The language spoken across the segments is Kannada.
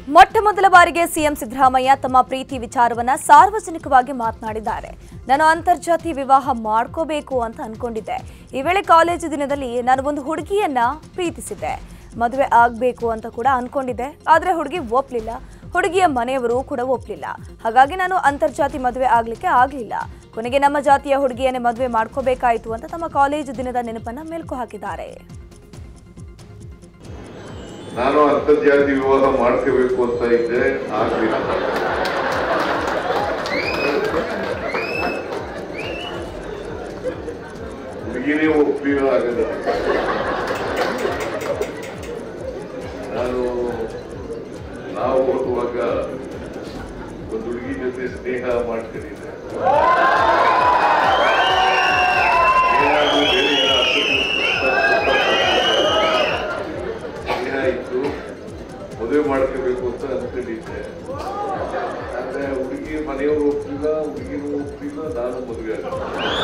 ಮೊಟ್ಟ ಮೊದಲ ಬಾರಿಗೆ ಸಿಎಂ ಸಿದ್ದರಾಮಯ್ಯ ತಮ್ಮ ಪ್ರೀತಿ ವಿಚಾರವನ್ನ ಸಾರ್ವಜನಿಕವಾಗಿ ಮಾತನಾಡಿದ್ದಾರೆ ನಾನು ಅಂತರ್ಜಾತಿ ವಿವಾಹ ಮಾಡ್ಕೋಬೇಕು ಅಂತ ಅನ್ಕೊಂಡಿದ್ದೆ ಈ ವೇಳೆ ಕಾಲೇಜು ದಿನದಲ್ಲಿ ನಾನು ಒಂದು ಹುಡುಗಿಯನ್ನ ಪ್ರೀತಿಸಿದ್ದೆ ಮದುವೆ ಆಗ್ಬೇಕು ಅಂತ ಕೂಡ ಅನ್ಕೊಂಡಿದ್ದೆ ಆದ್ರೆ ಹುಡುಗಿ ಒಪ್ಲಿಲ್ಲ ಹುಡುಗಿಯ ಮನೆಯವರು ಕೂಡ ಒಪ್ಲಿಲ್ಲ ಹಾಗಾಗಿ ನಾನು ಅಂತರ್ಜಾತಿ ಮದುವೆ ಆಗ್ಲಿಕ್ಕೆ ಆಗ್ಲಿಲ್ಲ ಕೊನೆಗೆ ನಮ್ಮ ಜಾತಿಯ ಹುಡುಗಿಯನ್ನೇ ಮದುವೆ ಮಾಡ್ಕೋಬೇಕಾಯಿತು ಅಂತ ತಮ್ಮ ಕಾಲೇಜು ದಿನದ ನೆನಪನ್ನ ಮೆಲುಕು ಹಾಕಿದ್ದಾರೆ ನಾನು ಅಂತರ್ಜಾತಿ ವಿವಾಹ ಮಾಡ್ಕೋಬೇಕು ಅಂತ ಇದ್ದೆ ಆಗ್ಲಿಲ್ಲ ಹುಡುಗಿನೇ ಒಪ್ಪಿಲ್ಲ ಆಗದ ನಾನು ನಾವು ಓದುವಾಗ ಒಂದು ಹುಡುಗಿ ಜೊತೆ ಸ್ನೇಹ ಮಾಡ್ಕೊಂಡಿದ್ದೆ ಏನಾದ್ರು ಬೇರೆ ಏನೋ ಸ್ನೇಹ ಇತ್ತು ಮದುವೆ ಮಾಡ್ಕೋಬೇಕು ಅಂತ ಅನ್ಕೊಂಡಿದ್ದೆ ಆದ್ರೆ ಹುಡುಗಿ ಮನೆಯವರು ಒಪ್ಪಿಲ್ಲ ಹುಡುಗಿನೂ ಒಪ್ಪಿಲ್ಲ ನಾನು ಮದುವೆ ಆಗ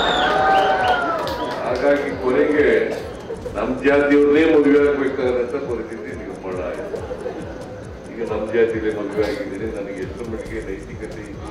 ಹಾಗಾಗಿ ಕೊನೆಗೆ ನಮ್ ಜಾತಿಯವ್ರನ್ನೇ ಮದುವೆ ಆಗ್ಬೇಕಾದಂತ ಪರಿಸ್ಥಿತಿ ನಿರ್ಮಾಣ ಆಯಿತು ಈಗ ನಮ್ ಜಾತಿಲೇ ಮದುವೆ ಆಗಿದ್ದೀನಿ ನನಗೆ ಎಷ್ಟು ಮಟ್ಟಿಗೆ ನೈತಿಕತೆ ಇದೆ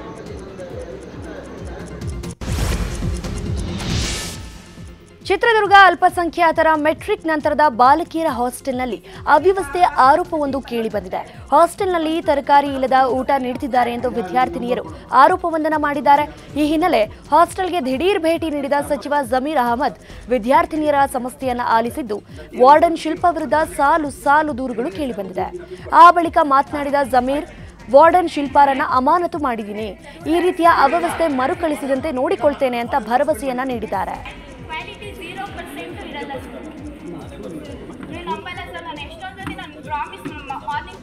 ಚಿತ್ರದುರ್ಗ ಅಲ್ಪಸಂಖ್ಯಾತರ ಮೆಟ್ರಿಕ್ ನಂತರದ ಬಾಲಕಿಯರ ಹಾಸ್ಟೆಲ್ನಲ್ಲಿ ಅವ್ಯವಸ್ಥೆ ಆರೋಪವೊಂದು ಕೇಳಿಬಂದಿದೆ ಹಾಸ್ಟೆಲ್ನಲ್ಲಿ ತರಕಾರಿ ಇಲ್ಲದ ಊಟ ನೀಡುತ್ತಿದ್ದಾರೆ ಎಂದು ವಿದ್ಯಾರ್ಥಿನಿಯರು ಆರೋಪವೊಂದನ್ನ ಮಾಡಿದ್ದಾರೆ ಈ ಹಿನ್ನೆಲೆ ಹಾಸ್ಟೆಲ್ಗೆ ದಿಢೀರ್ ಭೇಟಿ ನೀಡಿದ ಸಚಿವ ಜಮೀರ್ ಅಹಮದ್ ವಿದ್ಯಾರ್ಥಿನಿಯರ ಸಮಸ್ಯೆಯನ್ನ ಆಲಿಸಿದ್ದು ವಾರ್ಡನ್ ಶಿಲ್ಪ ವಿರುದ್ಧ ಸಾಲು ಸಾಲು ದೂರುಗಳು ಕೇಳಿಬಂದಿದೆ ಆ ಬಳಿಕ ಮಾತನಾಡಿದ ಜಮೀರ್ ವಾರ್ಡನ್ ಶಿಲ್ಪಾರನ್ನ ಅಮಾನತು ಮಾಡಿದ್ದೀನಿ ಈ ರೀತಿಯ ಅವ್ಯವಸ್ಥೆ ಮರುಕಳಿಸಿದಂತೆ ನೋಡಿಕೊಳ್ತೇನೆ ಅಂತ ಭರವಸೆಯನ್ನ ನೀಡಿದ್ದಾರೆ ಕ್ವಾಲಿಟಿ ಝೀರೋ ಪರ್ಸೆಂಟ್ ಇರಲ್ಲ ಸರ್ ನೀವು ನಂಬಲ್ಲ ಸರ್ ನಾನು ಎಷ್ಟೊಂದು ಸತಿ ನಾನು ಪ್ರಾಮಿಸ್ ಮಾರ್ನಿಂಗ್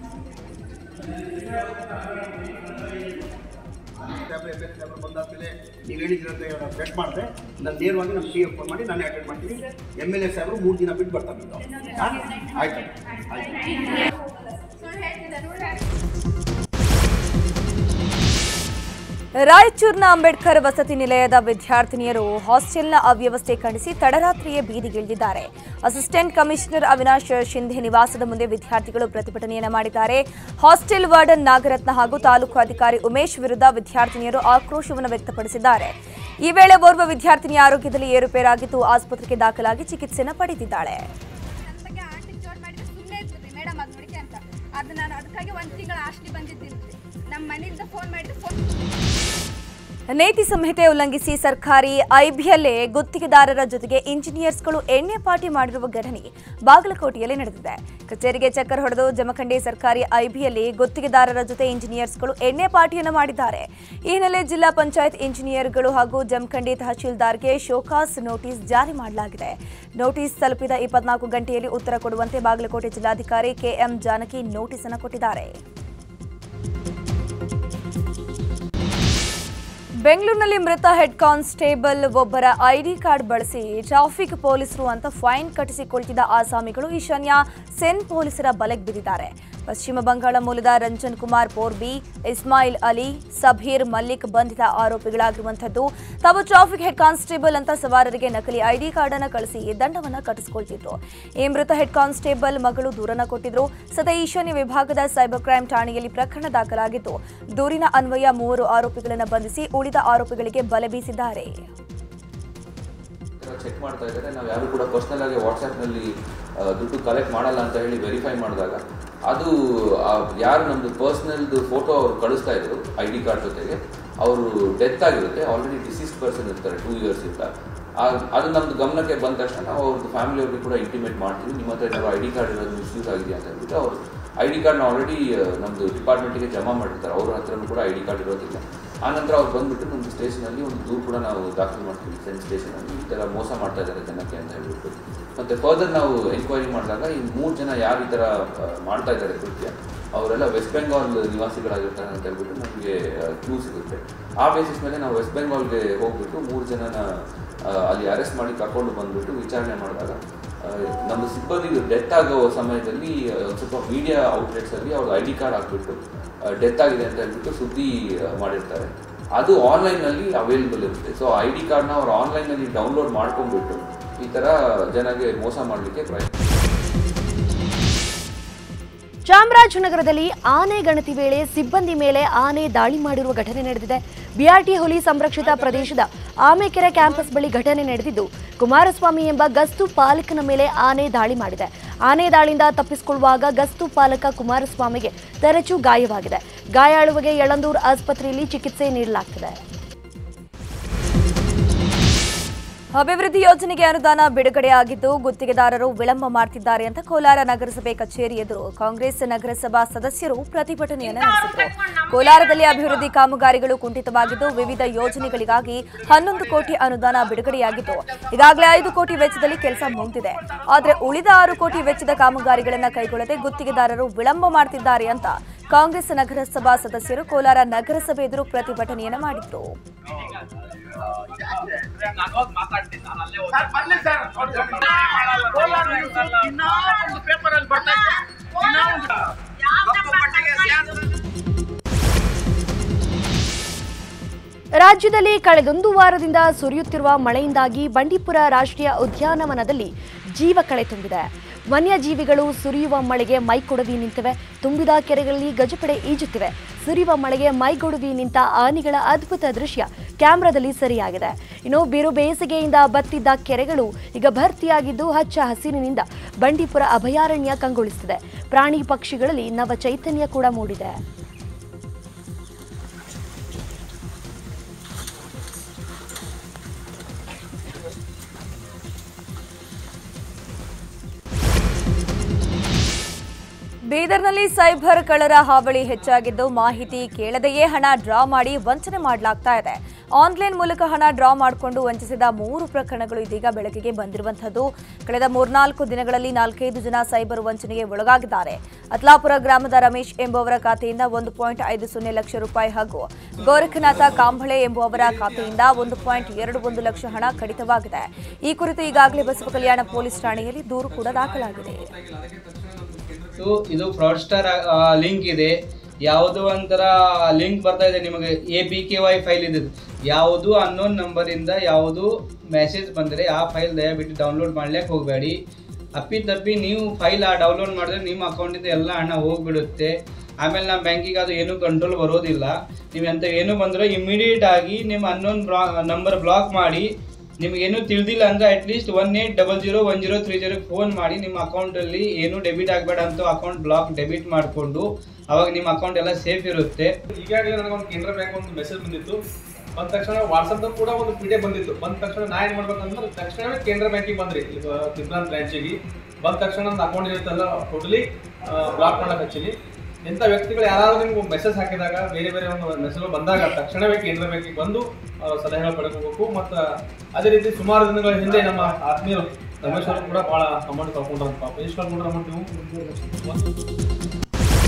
ಸಾಹೇಬ್ರೆ ಎಫ್ ಎಸ್ ಸಾಹೇಬ್ರು ಬಂದಾದ್ಮೇಲೆ ನೀವು ಹೇಳಿದ್ರಂತೆ ಚೆಕ್ ಮಾಡಿದೆ ನಾನು ನೇರವಾಗಿ ನಮ್ಮ ಸಿ ಎಫ್ ಫೋನ್ ಮಾಡಿ ನಾನೇ ಅಟೆಂಡ್ ಮಾಡ್ತೀನಿ ಎಮ್ ಎಲ್ ಎ ಸಾಹೇಬರು ಮೂರು ದಿನ ಬಿಟ್ಟು ಬರ್ತಾರೆ ಹಾಂ ಆಯ್ತು ಆಯ್ತು ಸುಳ್ಳು ಹೇಳ್ತಿದ್ದಾರೆ ರಾಯಚೂರಿನ ಅಂಬೇಡ್ಕರ್ ವಸತಿ ನಿಲಯದ ವಿದ್ಯಾರ್ಥಿನಿಯರು ಹಾಸ್ಟೆಲ್ನ ಅವ್ಯವಸ್ಥೆ ಖಂಡಿಸಿ ತಡರಾತ್ರಿಯೇ ಬೀದಿಗಿಳಿದಿದ್ದಾರೆ ಅಸಿಸ್ಟೆಂಟ್ ಕಮಿಷನರ್ ಅವಿನಾಶ್ ಶಿಂಧೆ ನಿವಾಸದ ಮುಂದೆ ವಿದ್ಯಾರ್ಥಿಗಳು ಪ್ರತಿಭಟನೆಯನ್ನ ಮಾಡಿದ್ದಾರೆ ಹಾಸ್ಟೆಲ್ ವಾರ್ಡನ್ ನಾಗರತ್ನ ಹಾಗೂ ತಾಲೂಕು ಅಧಿಕಾರಿ ಉಮೇಶ್ ವಿರುದ್ಧ ವಿದ್ಯಾರ್ಥಿನಿಯರು ಆಕ್ರೋಶವನ್ನು ವ್ಯಕ್ತಪಡಿಸಿದ್ದಾರೆ ಈ ವೇಳೆ ಓರ್ವ ವಿದ್ಯಾರ್ಥಿನಿಯ ಆರೋಗ್ಯದಲ್ಲಿ ಏರುಪೇರಾಗಿದ್ದು ಆಸ್ಪತ್ರೆಗೆ ದಾಖಲಾಗಿ ಚಿಕಿತ್ಸೆಯನ್ನು ಪಡೆದಿದ್ದಾಳೆ ನನ್ನ ಬಗ್ಗೆ ಆಂಟಿ ಜೋರ್ ಮಾಡಿದ್ರೆ ಸುಮ್ಮನೆ ಇರ್ತೀರಿ ಮೇಡಮ್ ಅದು ನೋಡಿಕೆ ಅಂತ ಅದು ನಾನು ಅದಕ್ಕಾಗಿ ಒಂದು ತಿಂಗಳ ಹಾಸ್ಟ್ಲಿ ಬಂದಿದ್ದೀನಿ ನಮ್ಮ ಮನೆಯಿಂದ ಫೋನ್ ಮಾಡಿದ್ರೆ ಫೋನ್ ನೀತಿ ಸಂಹಿತೆ ಉಲ್ಲಂಘಿಸಿ ಸರ್ಕಾರಿ ಐಬಿಯಲ್ಲೇ ಗುತ್ತಿಗೆದಾರರ ಜೊತೆಗೆ ಇಂಜಿನಿಯರ್ಸ್ಗಳು ಎಣ್ಣೆ ಪಾರ್ಟಿ ಮಾಡಿರುವ ಘಟನೆ ಬಾಗಲಕೋಟೆಯಲ್ಲಿ ನಡೆದಿದೆ ಕಚೇರಿಗೆ ಚಕ್ಕರ್ ಹೊಡೆದು ಜಮಖಂಡಿ ಸರ್ಕಾರಿ ಐಬಿಯಲ್ಲಿ ಗುತ್ತಿಗೆದಾರರ ಜೊತೆ ಇಂಜಿನಿಯರ್ಸ್ಗಳು ಎಣ್ಣೆ ಪಾರ್ಟಿಯನ್ನು ಮಾಡಿದ್ದಾರೆ ಈ ಹಿನ್ನೆಲೆ ಜಿಲ್ಲಾ ಪಂಚಾಯತ್ ಇಂಜಿನಿಯರ್ಗಳು ಹಾಗೂ ಜಮಖಂಡಿ ತಹಶೀಲ್ದಾರ್ಗೆ ಶೋಕಾಸ್ ನೋಟಿಸ್ ಜಾರಿ ಮಾಡಲಾಗಿದೆ ನೋಟಿಸ್ ತಲುಪಿದ ಇಪ್ಪತ್ನಾಲ್ಕು ಗಂಟೆಯಲ್ಲಿ ಉತ್ತರ ಕೊಡುವಂತೆ ಬಾಗಲಕೋಟೆ ಜಿಲ್ಲಾಧಿಕಾರಿ ಕೆಎಂ ಜಾನಕಿ ನೋಟಿಸ್ ಅನ್ನು ಕೊಟ್ಟಿದ್ದಾರೆ ಬೆಂಗಳೂರಿನಲ್ಲಿ ಮೃತ ಹೆಡ್ ಕಾನ್ಸ್ಟೇಬಲ್ ಒಬ್ಬರ ಐಡಿ ಕಾರ್ಡ್ ಬಳಸಿ ಟ್ರಾಫಿಕ್ ಪೊಲೀಸರು ಅಂತ ಫೈನ್ ಕಟ್ಟಿಸಿಕೊಳ್ತಿದ್ದ ಆಸಾಮಿಗಳು ಈಶಾನ್ಯ ಸೆನ್ ಪೊಲೀಸರ ಬಲೆಗೆ ಬಿದ್ದಿದ್ದಾರೆ ಪಶ್ಚಿಮ ಬಂಗಾಳ ಮೂಲದ ರಂಜನ್ ಕುಮಾರ್ ಪೋರ್ಬಿ ಇಸ್ಮಾಯಿಲ್ ಅಲಿ ಸಬೀರ್ ಮಲ್ಲಿಕ್ ಬಂಧಿತ ಆರೋಪಿಗಳಾಗಿರುವಂಥದ್ದು ತಾವು ಟ್ರಾಫಿಕ್ ಹೆಡ್ ಕಾನ್ಸ್ಟೇಬಲ್ ಅಂತ ಸವಾರರಿಗೆ ನಕಲಿ ಐಡಿ ಕಾರ್ಡ್ ಅನ್ನು ಕಳಿಸಿ ದಂಡವನ್ನ ಕಟ್ಟಿಸಿಕೊಳ್ತಿದ್ರು ಈ ಮೃತ ಹೆಡ್ ಕಾನ್ಸ್ಟೇಬಲ್ ಮಗಳು ದೂರನ್ನ ಕೊಟ್ಟಿದ್ರು ಸದಾ ಈಶಾನ್ಯ ವಿಭಾಗದ ಸೈಬರ್ ಕ್ರೈಂ ಠಾಣೆಯಲ್ಲಿ ಪ್ರಕರಣ ದಾಖಲಾಗಿದ್ದು ದೂರಿನ ಅನ್ವಯ ಮೂವರು ಆರೋಪಿಗಳನ್ನು ಬಂಧಿಸಿ ಉಳಿದ ಆರೋಪಿಗಳಿಗೆ ಬಲೆ ಬೀಸಿದ್ದಾರೆ ಚೆಕ್ ಮಾಡ್ತಾ ಇದ್ದಾರೆ ನಾವು ಯಾರು ಕೂಡ ಪರ್ಸ್ನಲ್ ಆಗಿ ವಾಟ್ಸಪ್ನಲ್ಲಿ ದುಡ್ಡು ಕಲೆಕ್ಟ್ ಮಾಡಲ್ಲ ಅಂತ ಹೇಳಿ ವೆರಿಫೈ ಮಾಡಿದಾಗ ಅದು ಆ, ಯಾರು ನಮ್ಮದು ಪರ್ಸ್ನಲ್ದು ಫೋಟೋ ಅವ್ರು ಕಳಿಸ್ತಾ ಇದ್ರು ಐ ಡಿ ಕಾರ್ಡ್ ಜೊತೆಗೆ ಅವರು ಡೆತ್ ಆಗಿರುತ್ತೆ ಆಲ್ರೆಡಿ ಡಿಸೀಸ್ಡ್ ಪರ್ಸನ್ ಇರ್ತಾರೆ ಟೂ ಇಯರ್ಸ್ ಇಂದ ಆ- ಅದು ನಮ್ದು ಗಮನಕ್ಕೆ ಬಂದ ತಕ್ಷಣ ನಾವು ಅವ್ರದ್ದು ಫ್ಯಾಮಿಲಿ ಅವ್ರಿಗೆ ಕೂಡ ಇಂಟಿಮೇಟ್ ಮಾಡ್ತೀವಿ ನಿಮ್ಮ ಹತ್ರ ಏನಾದ್ರು ಐ ಡಿ ಕಾರ್ಡ್ ಇರೋದು ಮಿಸ್ಯೂಸ್ ಆಗಿದೆ ಅಂತ ಹೇಳ್ಬಿಟ್ಟು ಅವರು ಐ ಡಿ ಕಾರ್ಡ್ನ ಆಲ್ರೆಡಿ ನಮ್ಮದು ಡಿಪಾರ್ಟ್ಮೆಂಟಿಗೆ ಜಮಾ ಮಾಡಿರ್ತಾರೆ ಅವ್ರ ಹತ್ರನೂ ಕೂಡ ಐ ಡಿ ಕಾರ್ಡ್ ಇರೋದಿಲ್ಲ ಆನಂತರ ಅವ್ರು ಬಂದ್ಬಿಟ್ಟು ನಮ್ಮ ಸ್ಟೇಷನಲ್ಲಿ ಒಂದು ದೂರು ಕೂಡ ನಾವು ದಾಖಲು ಮಾಡ್ತೀವಿ ಸೆನ್ ಸ್ಟೇಷನಲ್ಲಿ ಈ ಥರ ಮೋಸ ಮಾಡ್ತಾ ಇದ್ದಾರೆ ಜನಕ್ಕೆ ಅಂತ ಹೇಳ್ಬಿಟ್ಟು ಮತ್ತು ಫರ್ದರ್ ನಾವು ಎಂಕ್ವೈರಿ ಮಾಡಿದಾಗ ಈ ಮೂರು ಜನ ಯಾರು ಈ ಥರ ಆ, ಮಾಡ್ತಾ ಇದ್ದಾರೆ ಕೃತ್ಯ ಅವರೆಲ್ಲ ವೆಸ್ಟ್ ಬೆಂಗಾಲ್ ನಿವಾಸಿಗಳಾಗಿರ್ತಾರೆ ಅಂತ ಹೇಳ್ಬಿಟ್ಟು ನಮಗೆ ಕ್ಲೂ ಸಿಗುತ್ತೆ ಆ ಬೇಸಿಸ್ ಮೇಲೆ ನಾವು ವೆಸ್ಟ್ ಬೆಂಗಾಲ್ಗೆ ಹೋಗ್ಬಿಟ್ಟು ಮೂರು ಜನನ ಆ, ಅಲ್ಲಿ ಅರೆಸ್ಟ್ ಮಾಡಿ ಕರ್ಕೊಂಡು ಬಂದ್ಬಿಟ್ಟು ವಿಚಾರಣೆ ಮಾಡಿದಾಗ ಆ, ನಮ್ಮ ಸಿಬ್ಬಂದಿ ಡೆತ್ ಆಗೋ ಸಮಯದಲ್ಲಿ ಆ, ಒಂದ್ ಸ್ವಲ್ಪ ಮೀಡಿಯಾ ಔಟ್ಲೆಟ್ಸಲ್ಲಿ ಅವ್ರ ಐ ಡಿ ಕಾರ್ಡ್ ಹಾಕ್ಬಿಟ್ಟು ಡೆತ್ ಆಗಿದೆ ಅಂತ ಹೇಳ್ಬಿಟ್ಟು ಸುದ್ದಿ ಆ, ಮಾಡಿರ್ತಾರೆ ಅದು ಆನ್ಲೈನಲ್ಲಿ ಅವೈಲೇಬಲ್ ಇರುತ್ತೆ ಸೊ ಐ ಡಿ ಕಾರ್ಡ್ನ ಅವ್ರು ಆನ್ಲೈನಲ್ಲಿ ಡೌನ್ಲೋಡ್ ಮಾಡ್ಕೊಂಡ್ಬಿಟ್ಟು ಈ ಥರ ಜನಗೆ ಮೋಸ ಮಾಡಲಿಕ್ಕೆ ಪ್ರಯತ್ನ ಚಾಮರಾಜನಗರದಲ್ಲಿ ಆನೆ ಗಣತಿ ವೇಳೆ ಸಿಬ್ಬಂದಿ ಮೇಲೆ ಆನೆ ದಾಳಿ ಮಾಡಿರುವ ಘಟನೆ ನಡೆದಿದೆ ಬಿಆರ್ಟಿ ಹುಲಿ ಸಂರಕ್ಷಿತ ಪ್ರದೇಶದ ಆಮೆಕೆರೆ ಕ್ಯಾಂಪಸ್ ಬಳಿ ಘಟನೆ ನಡೆದಿದ್ದು ಕುಮಾರಸ್ವಾಮಿ ಎಂಬ ಗಸ್ತು ಪಾಲಕನ ಮೇಲೆ ಆನೆ ದಾಳಿ ಮಾಡಿದೆ ಆನೆ ದಾಳಿಯಿಂದ ತಪ್ಪಿಸಿಕೊಳ್ಳುವಾಗ ಗಸ್ತು ಪಾಲಕ ಕುಮಾರಸ್ವಾಮಿಗೆ ತರಚು ಗಾಯವಾಗಿದೆ ಗಾಯಾಳುವಿಗೆ ಯಳಂದೂರು ಆಸ್ಪತ್ರೆಯಲ್ಲಿ ಚಿಕಿತ್ಸೆ ನೀಡಲಾಗ್ತಿದೆ ಅಭಿವೃದ್ಧಿ ಯೋಜನೆಗೆ ಅನುದಾನ ಬಿಡುಗಡೆಯಾಗಿದ್ದು ಗುತ್ತಿಗೆದಾರರು ವಿಳಂಬ ಮಾಡ್ತಿದ್ದಾರೆ ಅಂತ ಕೋಲಾರ ನಗರಸಭೆ ಕಚೇರಿ ಎದುರು ಕಾಂಗ್ರೆಸ್ ನಗರಸಭಾ ಸದಸ್ಯರು ಪ್ರತಿಭಟನೆಯನ್ನು ನಡೆಸಿದರು ಕೋಲಾರದಲ್ಲಿ ಅಭಿವೃದ್ಧಿ ಕಾಮಗಾರಿಗಳು ಕುಂಠಿತವಾಗಿದ್ದು ವಿವಿಧ ಯೋಜನೆಗಳಿಗಾಗಿ ಹನ್ನೊಂದು ಕೋಟಿ ಅನುದಾನ ಬಿಡುಗಡೆಯಾಗಿದ್ದು ಈಗಾಗಲೇ ಐದು ಕೋಟಿ ವೆಚ್ಚದಲ್ಲಿ ಕೆಲಸ ಮುಗಿದಿದೆ ಆದರೆ ಉಳಿದ ಆರು ಕೋಟಿ ವೆಚ್ಚದ ಕಾಮಗಾರಿಗಳನ್ನು ಕೈಗೊಳ್ಳದೆ ಗುತ್ತಿಗೆದಾರರು ವಿಳಂಬ ಮಾಡ್ತಿದ್ದಾರೆ ಅಂತ ಕಾಂಗ್ರೆಸ್ ನಗರಸಭಾ ಸದಸ್ಯರು ಕೋಲಾರ ನಗರಸಭೆ ಎದುರು ಪ್ರತಿಭಟನೆಯನ್ನು ಮಾಡಿದ್ರು ರಾಜ್ಯದಲ್ಲಿ ಕಳೆದೊಂದು ವಾರದಿಂದ ಸುರಿಯುತ್ತಿರುವ ಮಳೆಯಿಂದಾಗಿ ಬಂಡೀಪುರ ರಾಷ್ಟ್ರೀಯ ಉದ್ಯಾನವನದಲ್ಲಿ ಜೀವ ಕಳೆ ತುಂಬಿದೆ ವನ್ಯಜೀವಿಗಳು ಸುರಿಯುವ ಮಳೆಗೆ ಮೈಕೊಡವಿ ನಿಂತಿವೆ ತುಂಬಿದ ಕೆರೆಗಳಲ್ಲಿ ಗಜಪಡೆ ಈಜುತ್ತಿವೆ ಸುರಿಯುವ ಮಳೆಗೆ ಮೈಗೊಡವಿ ನಿಂತ ಆನೆಗಳ ಅದ್ಭುತ ದೃಶ್ಯ ಕ್ಯಾಮ್ರಾದಲ್ಲಿ ಸೆರೆಯಾಗಿದೆ ಇನ್ನು ಬಿರು ಬೇಸಿಗೆಯಿಂದ ಬತ್ತಿದ್ದ ಕೆರೆಗಳು ಈಗ ಭರ್ತಿಯಾಗಿದ್ದು ಹಚ್ಚ ಹಸಿರಿನಿಂದ ಬಂಡೀಪುರ ಅಭಯಾರಣ್ಯ ಕಂಗೊಳಿಸುತ್ತಿದೆ ಪ್ರಾಣಿ ಪಕ್ಷಿಗಳಲ್ಲಿ ನವ ಚೈತನ್ಯ ಕೂಡ ಮೂಡಿದೆ ಬೀದರ್ನಲ್ಲಿ ಸೈಬರ್ ಕಳ್ಳರ ಹಾವಳಿ ಹೆಚ್ಚಾಗಿದ್ದು ಮಾಹಿತಿ ಕೇಳದೆಯೇ ಹಣ ಡ್ರಾ ಮಾಡಿ ವಂಚನೆ ಮಾಡಲಾಗ್ತಾ ಇದೆ ಆನ್ಲೈನ್ ಮೂಲಕ ಹಣ ಡ್ರಾ ಮಾಡಿಕೊಂಡು ವಂಚಿಸಿದ ಮೂರು ಪ್ರಕರಣಗಳು ಇದೀಗ ಬೆಳಕಿಗೆ ಬಂದಿರುವಂತಹದ್ದು ಕಳೆದ ಮೂರ್ನಾಲ್ಕು ದಿನಗಳಲ್ಲಿ ನಾಲ್ಕೈದು ಜನ ಸೈಬರ್ ವಂಚನೆಗೆ ಒಳಗಾಗಿದ್ದಾರೆ ಅತ್ಲಾಪುರ ಗ್ರಾಮದ ರಮೇಶ್ ಎಂಬುವರ ಖಾತೆಯಿಂದ ಒಂದು ಪಾಯಿಂಟ್ ಐದು ಸೊನ್ನೆ ಲಕ್ಷ ರೂಪಾಯಿ ಹಾಗೂ ಗೋರಖನಾಥ ಕಾಂಬಳೆ ಎಂಬುವವರ ಖಾತೆಯಿಂದ ಒಂದು ಪಾಯಿಂಟ್ ಎರಡು ಒಂದು ಲಕ್ಷ ಹಣ ಕಡಿತವಾಗಿದೆ ಈ ಕುರಿತು ಈಗಾಗಲೇ ಬಸವ ಕಲ್ಯಾಣ ಪೊಲೀಸ್ ಠಾಣೆಯಲ್ಲಿ ದೂರು ಕೂಡ ದಾಖಲಾಗಿದೆ ಸೊ ಇದು ಫ್ರಾಡ್ಸ್ಟರ್ ಲಿಂಕ್ ಇದೆ ಯಾವುದೋ ಒಂಥರ ಲಿಂಕ್ ಬರ್ತಾ ಇದೆ ನಿಮಗೆ A B K Y file ಇದೆ ಯಾವುದು ಅನ್ನೋನ್ ನಂಬರಿಂದ ಯಾವುದು ಮೆಸೇಜ್ ಬಂದರೆ ಆ ಫೈಲ್ ದಯವಿಟ್ಟು ಡೌನ್ಲೋಡ್ ಮಾಡ್ಲಿಕ್ಕೆ ಹೋಗಬೇಡಿ ಅಪ್ಪಿ ತಪ್ಪಿ ನೀವು ಫೈಲ್ ಆ ಡೌನ್ಲೋಡ್ ಮಾಡಿದ್ರೆ ನಿಮ್ಮ ಅಕೌಂಟಿಂದ ಎಲ್ಲ ಹಣ ಹೋಗ್ಬಿಡುತ್ತೆ ಆಮೇಲೆ ನಮ್ಮ ಬ್ಯಾಂಕಿಗೆ ಅದು ಏನೂ ಕಂಟ್ರೋಲ್ ಬರೋದಿಲ್ಲ ನೀವು ಎಂತ ಏನು ಬಂದರೂ ಇಮಿಡಿಯೇಟ್ ಆಗಿ ನಿಮ್ಮ ಅನ್ನೋನ್ ಬ್ಲಾ ನಂಬರ್ ಬ್ಲಾಕ್ ಮಾಡಿ ನಿಮಗೇನು ತಿಳಿದಿಲ್ಲ ಅಂದ್ರೆ at least one eight double zero one zero three zero phone ಮಾಡಿ ನಿಮ್ಮ ಅಕೌಂಟಲ್ಲಿ ಏನು ಡೆಬಿಟ್ ಆಗಬೇಡ ಅಂತ ಅಕೌಂಟ್ ಬ್ಲಾಕ್ ಡೆಬಿಟ್ ಮಾಡಿಕೊಂಡು ಅವಾಗ ನಿಮ್ಮ ಅಕೌಂಟ್ ಎಲ್ಲ ಸೇಫ್ ಇರುತ್ತೆ ಈಗಾಗಲೇ ನನಗೊಂದು ಕೇಂದ್ರ ಬ್ಯಾಂಕ್ ಒಂದು ಮೆಸೇಜ್ ಬಂದಿತ್ತು ಬಂದ ತಕ್ಷಣ ವಾಟ್ಸಪ್ದಾಗ ಕೂಡ ಒಂದು ಪಿ ಡಿ ಎಫ್ ಬಂದಿತ್ತು ಬಂದ ತಕ್ಷಣ ನಾ ಏನು ಮಾಡ್ಬೇಕಂದ್ರೆ ತಕ್ಷಣವೇ ಕೇಂದ್ರ ಬ್ಯಾಂಕಿಗೆ ಬಂದ್ರಿ ಈಗ ತಿರ್ನಾನ್ ಬ್ರಾಂಚಿಗೆ ಬಂದ ತಕ್ಷಣ ನನ್ನ ಅಕೌಂಟ್ ಇರುತ್ತಲ್ಲ ಟೋಟಲಿ ಬ್ಲಾಕ್ ಮಾಡಕ್ಕೆ ಹಚ್ಚಿನಿ ಇಂಥ ವ್ಯಕ್ತಿಗಳು ಯಾರಾದ್ರೂ ನಿಮ್ಗೆ ಮೆಸೇಜ್ ಹಾಕಿದಾಗ ಬೇರೆ ಬೇರೆ ಒಂದು ಮೆಸೇಜ್ ಬಂದಾಗ ತಕ್ಷಣವೇ ಕೇಂದ್ರ ಬ್ಯಾಂಕಿಗೆ ಬಂದು ಅವ್ರ ಸಲಹೆಗಳು ಪಡ್ಕೋಬೇಕು ಮತ್ತು ಅದೇ ರೀತಿ ಸುಮಾರು ದಿನಗಳ ಹಿಂದೆ ನಮ್ಮ ಆತ್ಮೀಯರು ರಮೇಶ್ ಅವರು ಕೂಡ ಭಾಳ ಅಮೌಂಟ್ ತಗೊಂಡ್ರಂತ ಪಾಪ ಎಷ್ಟು ಕಳ್ಕೊಂಡ್ರ ಅಮೌಂಟ್ ನೀವು ಒಂದು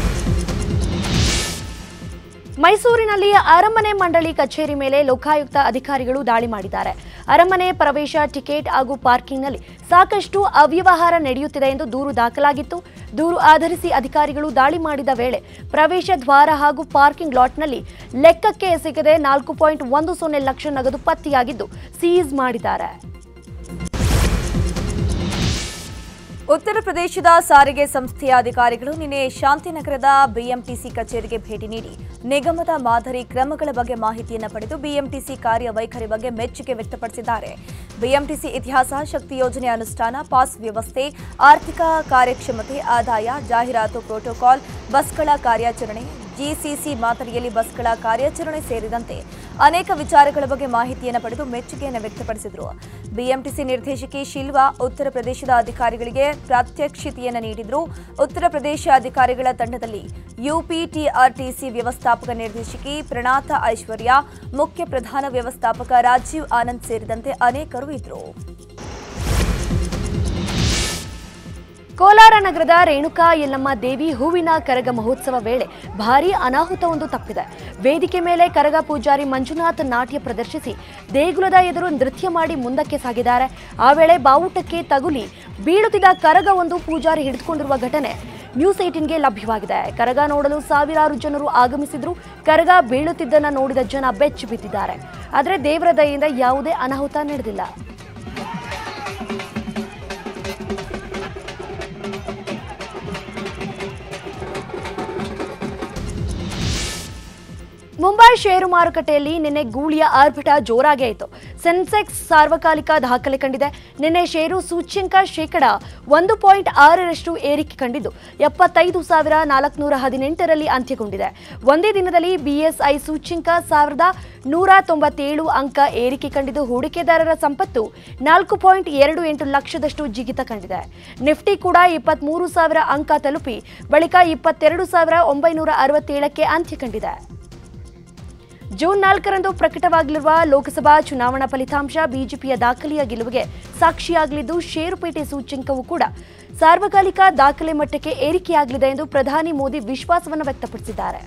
ಮೈಸೂರಿನಲ್ಲಿ ಅರಮನೆ ಮಂಡಳಿ ಕಚೇರಿ ಮೇಲೆ ಲೋಕಾಯುಕ್ತ ಅಧಿಕಾರಿಗಳು ದಾಳಿ ಮಾಡಿದ್ದಾರೆ ಅರಮನೆ ಪ್ರವೇಶ ಟಿಕೆಟ್ ಹಾಗೂ ಪಾರ್ಕಿಂಗ್ನಲ್ಲಿ ಸಾಕಷ್ಟು ಅವ್ಯವಹಾರ ನಡೆಯುತ್ತಿದೆ ಎಂದು ದೂರು ದಾಖಲಾಗಿತ್ತು ದೂರು ಆಧರಿಸಿ ಅಧಿಕಾರಿಗಳು ದಾಳಿ ಮಾಡಿದ ವೇಳೆ ಪ್ರವೇಶ ದ್ವಾರ ಹಾಗೂ ಪಾರ್ಕಿಂಗ್ ಲಾಟ್ನಲ್ಲಿ ಲೆಕ್ಕಕ್ಕೆ ಎಸಗದೆ ನಾಲ್ಕು ಪಾಯಿಂಟ್ ಒಂದು ಸೊನ್ನೆ ಲಕ್ಷ ನಗದು ಪತ್ತೆಯಾಗಿದ್ದು ಸೀಸ್ ಮಾಡಿದ್ದಾರೆ ಉತ್ತರ ಪ್ರದೇಶದ ಸಾರಿಗೆ ಸಂಸ್ಥೆಯ ಅಧಿಕಾರಿಗಳು ನಿನ್ನೆ ಶಾಂತಿನಗರದ ಬಿಎಂಟಿಸಿ ಕಚೇರಿಗೆ ಭೇಟಿ ನೀಡಿ ನಿಗಮದ ಮಾದರಿ ಕ್ರಮಗಳ ಬಗ್ಗೆ ಮಾಹಿತಿಯನ್ನು ಪಡೆದು ಬಿಎಂಟಿಸಿ ಕಾರ್ಯವೈಖರಿ ಬಗ್ಗೆ ಮೆಚ್ಚುಗೆ ವ್ಯಕ್ತಪಡಿಸಿದ್ದಾರೆ ಬಿಎಂಟಿಸಿ ಇತಿಹಾಸ ಶಕ್ತಿ ಯೋಜನೆ ಅನುಷ್ಠಾನ ಪಾಸ್ ವ್ಯವಸ್ಥೆ ಆರ್ಥಿಕ ಕಾರ್ಯಕ್ಷಮತೆ ಆದಾಯ ಜಾಹೀರಾತು ಪ್ರೋಟೋಕಾಲ್ ಬಸ್ಗಳ ಕಾರ್ಯಾಚರಣೆ ಜಿಸಿಸಿ ಮಾದರಿಯಲ್ಲಿ ಬಸ್ಗಳ ಕಾರ್ಯಾಚರಣೆ ಸೇರಿದಂತೆ ಅನೇಕ ವಿಚಾರಗಳ ಬಗ್ಗೆ ಮಾಹಿತಿಯನ್ನು ಪಡೆದು ಮೆಚ್ಚುಗೆಯನ್ನು ವ್ಯಕ್ತಪಡಿಸಿದರು ಬಿಎಂಟಿಸಿ ನಿರ್ದೇಶಕಿ ಶಿಲ್ವಾ ಉತ್ತರ ಪ್ರದೇಶದ ಅಧಿಕಾರಿಗಳಿಗೆ ಪ್ರಾತ್ಯಕ್ಷಿತೆಯನ್ನು ನೀಡಿದ್ರು ಉತ್ತರ ಪ್ರದೇಶ ಅಧಿಕಾರಿಗಳ ತಂಡದಲ್ಲಿ ಯುಪಿಟಿಆರ್ಟಿಸಿ ವ್ಯವಸ್ಥಾಪಕ ನಿರ್ದೇಶಕಿ ಪ್ರಣಾಥ ಐಶ್ವರ್ಯ ಮುಖ್ಯ ಪ್ರಧಾನ ವ್ಯವಸ್ಥಾಪಕ ರಾಜೀವ್ ಆನಂದ್ ಸೇರಿದಂತೆ ಅನೇಕರು ಇದ್ದರು ಕೋಲಾರ ನಗರದ ರೇಣುಕಾ ಯಲ್ಲಮ್ಮ ದೇವಿ ಹೂವಿನ ಕರಗ ಮಹೋತ್ಸವ ವೇಳೆ ಭಾರೀ ಅನಾಹುತವೊಂದು ತಪ್ಪಿದೆ ವೇದಿಕೆ ಮೇಲೆ ಕರಗ ಪೂಜಾರಿ ಮಂಜುನಾಥ್ ನಾಟ್ಯ ಪ್ರದರ್ಶಿಸಿ ದೇಗುಲದ ಎದುರು ನೃತ್ಯ ಮಾಡಿ ಮುಂದಕ್ಕೆ ಸಾಗಿದ್ದಾರೆ ಆ ವೇಳೆ ಬಾವುಟಕ್ಕೆ ತಗುಲಿ ಬೀಳುತ್ತಿದ್ದ ಕರಗ ಒಂದು ಪೂಜಾರಿ ಹಿಡಿದುಕೊಂಡಿರುವ ಘಟನೆ ನ್ಯೂಸ್ ಏಟಿನ್ಗೆ ಲಭ್ಯವಾಗಿದೆ ಕರಗ ನೋಡಲು ಸಾವಿರಾರು ಜನರು ಆಗಮಿಸಿದ್ರು ಕರಗ ಬೀಳುತ್ತಿದ್ದನ್ನ ನೋಡಿದ ಜನ ಬೆಚ್ಚಿ ಬಿದ್ದಿದ್ದಾರೆ ಆದರೆ ದೇವರ ದಯೆಯಿಂದ ಯಾವುದೇ ಅನಾಹುತ ನಡೆದಿಲ್ಲ ಮುಂಬೈ ಷೇರು ಮಾರುಕಟ್ಟೆಯಲ್ಲಿ ನಿನ್ನೆ ಗೂಳಿಯ ಆರ್ಭಟ ಜೋರಾಗಿ ಆಯಿತು ಸೆನ್ಸೆಕ್ಸ್ ಸಾರ್ವಕಾಲಿಕ ದಾಖಲೆ ಕಂಡಿದೆ ನಿನ್ನೆ ಷೇರು ಸೂಚ್ಯಂಕ ಶೇಕಡ ಒಂದು ಪಾಯಿಂಟ್ ಆರರಷ್ಟು ಏರಿಕೆ ಕಂಡಿದ್ದು ಎಪ್ಪತ್ತೈದು ಸಾವಿರ ನಾಲ್ಕುನೂರ ಹದಿನೆಂಟರಲ್ಲಿ ಅಂತ್ಯಗೊಂಡಿದೆ ಒಂದೇ ದಿನದಲ್ಲಿ ಬಿಎಸ್ಐ ಸೂಚ್ಯಂಕ ಸಾವಿರದ ನೂರ ತೊಂಬತ್ತೇಳು ಅಂಕ ಏರಿಕೆ ಕಂಡಿದ್ದು ಹೂಡಿಕೆದಾರರ ಸಂಪತ್ತು ನಾಲ್ಕು ಪಾಯಿಂಟ್ ಎರಡು ಎಂಟು ಲಕ್ಷದಷ್ಟು ಜಿಗಿತ ಕಂಡಿದೆ ನಿಫ್ಟಿ ಕೂಡ ಇಪ್ಪತ್ಮೂರು ಸಾವಿರ ಅಂಕ ತಲುಪಿ ಬಳಿಕ ಇಪ್ಪತ್ತೆರಡು ಸಾವಿರ ಒಂಬೈನೂರ ಅರವತ್ತೇಳಕ್ಕೆ ಅಂತ್ಯ ಕಂಡಿದೆ ಜೂನ್ ನಾಲ್ಕರಂದು ಪ್ರಕಟವಾಗಲಿರುವ ಲೋಕಸಭಾ ಚುನಾವಣಾ ಫಲಿತಾಂಶ ಬಿಜೆಪಿಯ ದಾಖಲೆಯ ಗೆಲುವಿಗೆ ಸಾಕ್ಷಿಯಾಗಲಿದ್ದು ಷೇರುಪೇಟೆ ಸೂಚ್ಯಂಕವು ಕೂಡ ಸಾರ್ವಕಾಲಿಕ ದಾಖಲೆ ಮಟ್ಟಕ್ಕೆ ಏರಿಕೆಯಾಗಲಿದೆ ಎಂದು ಪ್ರಧಾನಿ ಮೋದಿ ವಿಶ್ವಾಸವನ್ನು ವ್ಯಕ್ತಪಡಿಸಿದ್ದಾರೆ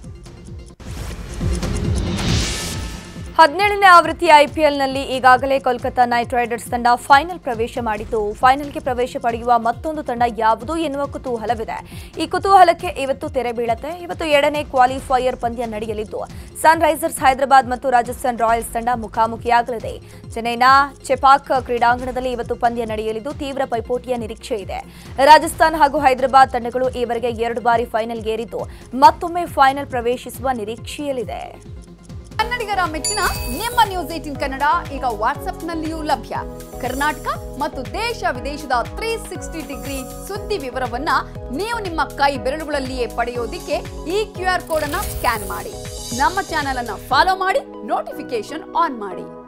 ಹದಿನೇಳನೇ ಆವೃತ್ತಿ ಐಪಿಎಲ್ನಲ್ಲಿ ಈಗಾಗಲೇ ಕೋಲ್ಕತಾ ನೈಟ್ ರೈಡರ್ಸ್ ತಂಡ ಫೈನಲ್ ಪ್ರವೇಶ ಮಾಡಿದ್ದು ಫೈನಲ್ಗೆ ಪ್ರವೇಶ ಪಡೆಯುವ ಮತ್ತೊಂದು ತಂಡ ಯಾವುದು ಎನ್ನುವ ಕುತೂಹಲವಿದೆ ಈ ಕುತೂಹಲಕ್ಕೆ ಇವತ್ತು ತೆರೆ ಬೀಳತ್ತೆ ಇವತ್ತು ಎರಡನೇ ಕ್ವಾಲಿಫೈಯರ್ ಪಂದ್ಯ ನಡೆಯಲಿದ್ದು ಸನ್ ರೈಸರ್ಸ್ ಹೈದರಾಬಾದ್ ಮತ್ತು ರಾಜಸ್ಥಾನ್ ರಾಯಲ್ಸ್ ತಂಡ ಮುಖಾಮುಖಿಯಾಗಲಿದೆ ಚೆನ್ನೈನ ಚೆಪಾಕ್ ಕ್ರೀಡಾಂಗಣದಲ್ಲಿ ಇವತ್ತು ಪಂದ್ಯ ನಡೆಯಲಿದ್ದು ತೀವ್ರ ಪೈಪೋಟಿಯ ನಿರೀಕ್ಷೆ ಇದೆ ರಾಜಸ್ಥಾನ್ ಹಾಗೂ ಹೈದರಾಬಾದ್ ತಂಡಗಳು ಈವರೆಗೆ ಎರಡು ಬಾರಿ ಫೈನಲ್ಗೇರಿದ್ದು ಮತ್ತೊಮ್ಮೆ ಫೈನಲ್ ಪ್ರವೇಶಿಸುವ ನಿರೀಕ್ಷೆಯಲ್ಲಿದೆ ಕನ್ನಡಿಗರ ಮೆಚ್ಚಿನ ನಿಮ್ಮ ನ್ಯೂಸ್ ಏಟಿನ್ ಕನ್ನಡ ಈಗ ವಾಟ್ಸ್ಆಪ್ನಲ್ಲಿಯೂ ಲಭ್ಯ ಕರ್ನಾಟಕ ಮತ್ತು ದೇಶ ವಿದೇಶದ ತ್ರೀ ಸಿಕ್ಸ್ಟಿ ಡಿಗ್ರಿ ಸುದ್ದಿ ವಿವರವನ್ನ ನೀವು ನಿಮ್ಮ ಕೈ ಬೆರಳುಗಳಲ್ಲಿಯೇ ಪಡೆಯೋದಿಕ್ಕೆ ಈ ಕ್ಯೂ ಆರ್ ಕೋಡ್ ಅನ್ನ ಸ್ಕ್ಯಾನ್ ಮಾಡಿ ನಮ್ಮ ಚಾನೆಲ್ ಅನ್ನ ಫಾಲೋ ಮಾಡಿ ನೋಟಿಫಿಕೇಶನ್ ಆನ್ ಮಾಡಿ